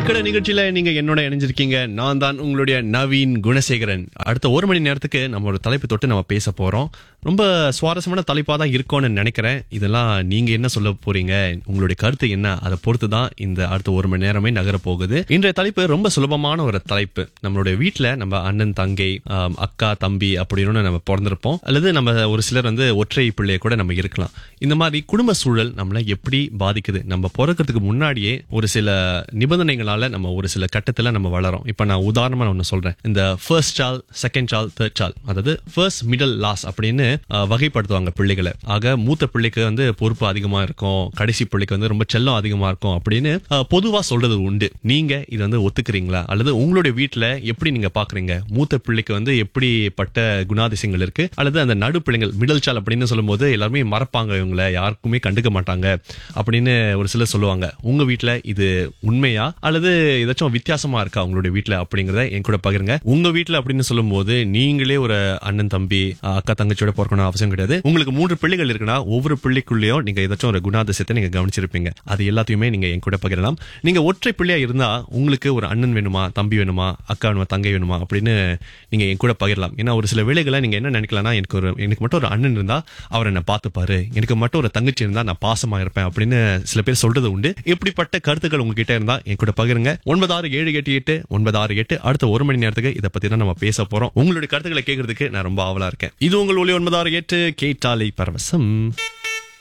கடை நிகழ்ச்சியில நீங்க என்னோட இணைஞ்சிருக்கீங்க நான் தான் உங்களுடைய நவீன் குணசேகரன் அடுத்த ஒரு மணி நேரத்துக்கு நம்ம ஒரு தலைப்பு தொட்டு நம்ம பேச போறோம் ரொம்ப சுவாரஸ்யமான தலைப்பா தான் இருக்கும்னு நினைக்கிறேன் இதெல்லாம் நீங்க என்ன சொல்ல போறீங்க உங்களுடைய கருத்து என்ன அதை பொறுத்து தான் இந்த அடுத்த ஒரு மணி நேரமே நகர போகுது இன்றைய தலைப்பு ரொம்ப சுலபமான ஒரு தலைப்பு நம்மளுடைய வீட்ல நம்ம அண்ணன் தங்கை ஆம், அக்கா தம்பி அப்படின்னு நம்ம பிறந்திருப்போம் அல்லது நம்ம ஒரு சிலர் வந்து ஒற்றை பிள்ளைய கூட நம்ம இருக்கலாம் இந்த மாதிரி குடும்ப சூழல் நம்மளை எப்படி பாதிக்குது நம்ம பிறக்கிறதுக்கு முன்னாடியே ஒரு சில நிபந்தனைகளால நம்ம ஒரு சில கட்டத்துல நம்ம வளரோம் இப்ப நான் உதாரணமா நான் ஒண்ணு சொல்றேன் இந்த ஃபர்ஸ்ட் சால் செகண்ட் சால் தேர்ட் சால் அதாவது ஃபர்ஸ்ட் மிடில் லாஸ் அப்படின்னு அஹ், வகைப்படுத்துவாங்க பிள்ளைகளை ஆக மூத்த பிள்ளைக்கு வந்து பொறுப்பு அதிகமா இருக்கும் கடைசி பிள்ளைக்கு வந்து ரொம்ப செல்லம் அதிகமா இருக்கும் அப்படின்னு அஹ், பொதுவா சொல்றது உண்டு நீங்க இது வந்து ஒத்துக்கிறீங்களா அல்லது உங்களுடைய வீட்ல எப்படி நீங்க பாக்குறீங்க மூத்த பிள்ளைக்கு வந்து எப்படிப்பட்ட குணாதிசயங்கள் இருக்கு அல்லது அந்த நடு பிள்ளைங்கள் மிடில் சால் அப்படின்னு சொல்லும்போது எல்லாருமே மறப்பாங்க இவங்களை யாருக்குமே கண்டுக்க மாட்டாங்க அப்படின்னு ஒரு சிலர் சொல்லுவாங்க உங்க வீட்ல இது உண்மையா அல்லது ஏதாச்சும் வித்தியாசமா இருக்கா உங்களுடைய வீட்ல அப்படிங்கறத என் கூட பகிருங்க உங்க வீட்ல அப்படின்னு சொல்லும்போது நீங்களே ஒரு அண்ணன் தம்பி அஹ், அக்கா தங்கச்சியோட பிறக்கணும் அவசியம் கிடையாது உங்களுக்கு மூன்று பிள்ளைகள் இருக்குன்னா ஒவ்வொரு பிள்ளைக்குள்ளேயும் நீங்க ஏதாச்சும் ஒரு குணாதிசயத்தை நீங்க கவனிச்சிருப்பீங்க அது எல்லாத்தையுமே நீங்க என் கூட பகிரலாம் நீங்க ஒற்றை பிள்ளையா இருந்தா உங்களுக்கு ஒரு அண்ணன் வேணுமா தம்பி வேணுமா அக்கா வேணுமா தங்கை வேணுமா அப்படின்னு நீங்க என் கூட பகிரலாம் ஏன்னா ஒரு சில வேளைகளை நீங்க என்ன நினைக்கலாம்னா எனக்கு ஒரு எனக்கு மட்டும் ஒரு அண்ணன் இருந்தா அவர் என்ன பார்த்துப்பாரு எனக்கு மட்டும் ஒரு தங்கச்சி இருந்தா நான் பாசமா இருப்பேன் அப்படின்னு சில பேர் சொல்றது உண்டு இப்படிப்பட்ட கருத்துக்கள் உங்ககிட்ட இருந்தா என் கூட பகிருங்க ஒன்பது ஆறு ஏழு எட்டு எட்டு ஒன்பது ஆறு எட்டு அடுத்த ஒரு மணி நேரத்துக்கு இதை பத்தி தான் நம்ம பேச போறோம் உங்களுடைய கருத்துக்களை கேட்கறதுக்கு நான் ரொம்ப ஆவலா இருக்கேன் இது உங்கள் ஒளி ஒன்பது ஆறு எட்டு கேட்டாலை பரவசம்